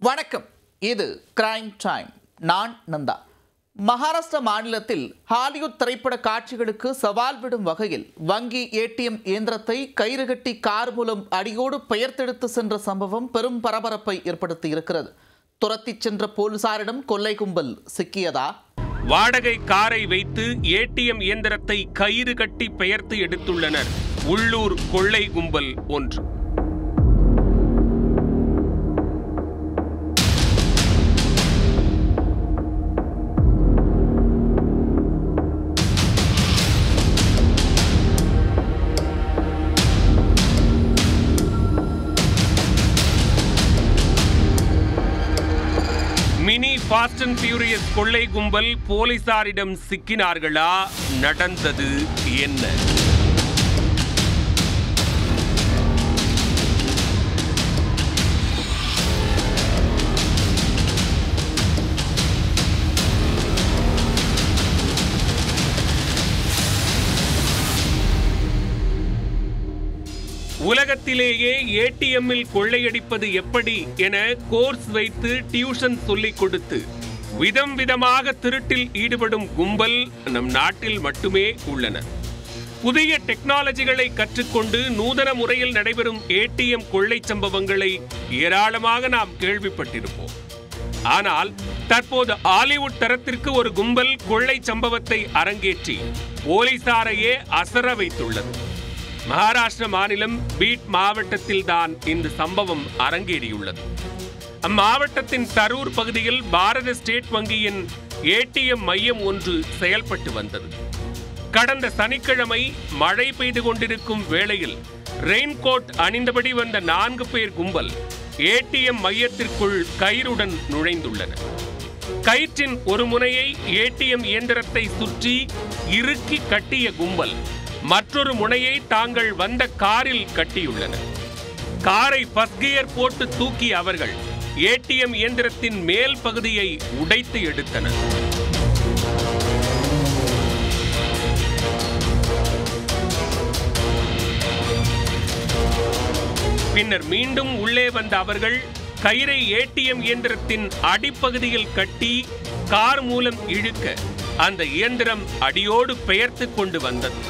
வணக்கம் இது crime time நான் நந்தா மகாராஷ்டிரா மாநிலத்தில் ஹாலிவுட் திரைப்பட காட்சிகளுக்கு சவால் விடும் வகையில் வங்கி ஏடிஎம் இயந்திரத்தை கயிறு கட்டி கார் மூலம் அடியோடு பெயர்த்தெடுத்து சென்ற சம்பவம் பெரும் பரபரப்பை ஏற்படுத்தி இருக்கிறது துரத்திச் சென்ற போலீசாரிடம் கொள்ளை கும்பல் சிக்கியதா வாடகை காரை வைத்து ஏடிஎம் இயந்திரத்தை கயிறு கட்டி பெயர்த்து எடுத்துள்ளனர் உள்ளூர் கொள்ளை கும்பல் ஒன்று மினி ஃபாஸ்ட் அண்ட் ஃபியூரியஸ் கொள்ளை கும்பல் போலீசாரிடம் சிக்கினார்களா நடந்தது என்ன உலகத்திலேயே ஏடிஎம்மில் கொள்ளையடிப்பது எப்படி என கோர்ஸ் வைத்து டியூஷன் சொல்லிக் கொடுத்து விதம் விதமாக திருட்டில் ஈடுபடும் கும்பல் நம் நாட்டில் மட்டுமே உள்ளனர் புதிய டெக்னாலஜிகளை கற்றுக்கொண்டு நூதன முறையில் நடைபெறும் ஏடிஎம் கொள்ளை சம்பவங்களை ஏராளமாக நாம் கேள்விப்பட்டிருப்போம் ஆனால் தற்போது ஹாலிவுட் தரத்திற்கு ஒரு கும்பல் கொள்ளை சம்பவத்தை அரங்கேற்றி போலீசாரையே அசர வைத்துள்ளது மகாராஷ்டிர மாநிலம் பீட் மாவட்டத்தில் தான் இந்த சம்பவம் அரங்கேறியுள்ளது அம்மாவட்டத்தின் தரூர் பகுதியில் பாரத ஸ்டேட் வங்கியின் ஏடிஎம் மையம் ஒன்று செயல்பட்டு வந்தது கடந்த சனிக்கிழமை மழை பெய்து கொண்டிருக்கும் வேளையில் ரெயின்கோட் அணிந்தபடி வந்த நான்கு பேர் கும்பல் ஏடிஎம் மையத்திற்குள் கயிறுடன் நுழைந்துள்ளனர் கயிற்றின் ஒரு முனையை ஏடிஎம் இயந்திரத்தை சுற்றி இறுக்கி கட்டிய கும்பல் மற்றொரு முனையை தாங்கள் வந்த காரில் கட்டியுள்ளனர் காரை ஃபர்ஸ்ட் கியர் போட்டு தூக்கி அவர்கள் ஏடிஎம் இயந்திரத்தின் மேல் பகுதியை உடைத்து எடுத்தனர் பின்னர் மீண்டும் உள்ளே வந்த அவர்கள் கயிறை ஏடிஎம் இயந்திரத்தின் அடிப்பகுதியில் கட்டி கார் மூலம் இழுக்க அந்த இயந்திரம் அடியோடு பெயர்த்து கொண்டு வந்தது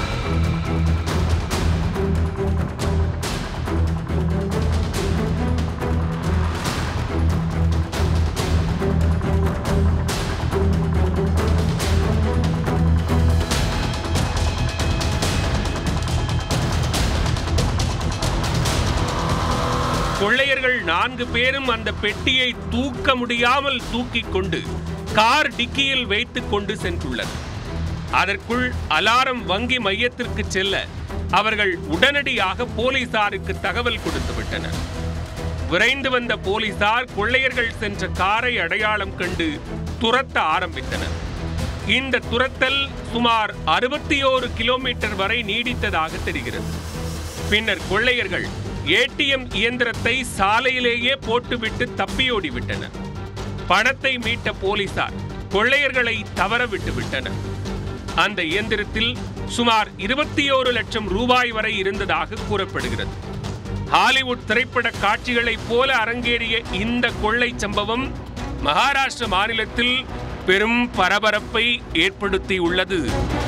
கொள்ளையர்கள் நான்கு பேரும் அந்த பெட்டியை தூக்க முடியாமல் தூக்கிக் கொண்டு கார் டிக்கியில் வைத்துக் கொண்டு சென்றுள்ளனர் அதற்குள் அலாரம் வங்கி மையத்திற்கு செல்ல அவர்கள் உடனடியாக போலீசாருக்கு தகவல் கொடுத்து விட்டனர் விரைந்து வந்த போலீசார் கொள்ளையர்கள் சென்ற காரை அடையாளம் கண்டு துரத்த ஆரம்பித்தனர் இந்த துரத்தல் சுமார் அறுபத்தி ஓரு கிலோமீட்டர் வரை நீடித்ததாக தெரிகிறது பின்னர் கொள்ளையர்கள் ஏடிஎம் இயந்திரத்தை சாலையிலேயே போட்டுவிட்டு தப்பியோடி விட்டனர் பணத்தை மீட்ட போலீசார் கொள்ளையர்களை தவற விட்டு விட்டனர் அந்த இயந்திரத்தில் சுமார் இருபத்தி ஓரு லட்சம் ரூபாய் வரை இருந்ததாக கூறப்படுகிறது ஹாலிவுட் திரைப்பட காட்சிகளைப் போல அரங்கேறிய இந்த கொள்ளை சம்பவம் மகாராஷ்டிர மாநிலத்தில் பெரும் பரபரப்பை ஏற்படுத்தியுள்ளது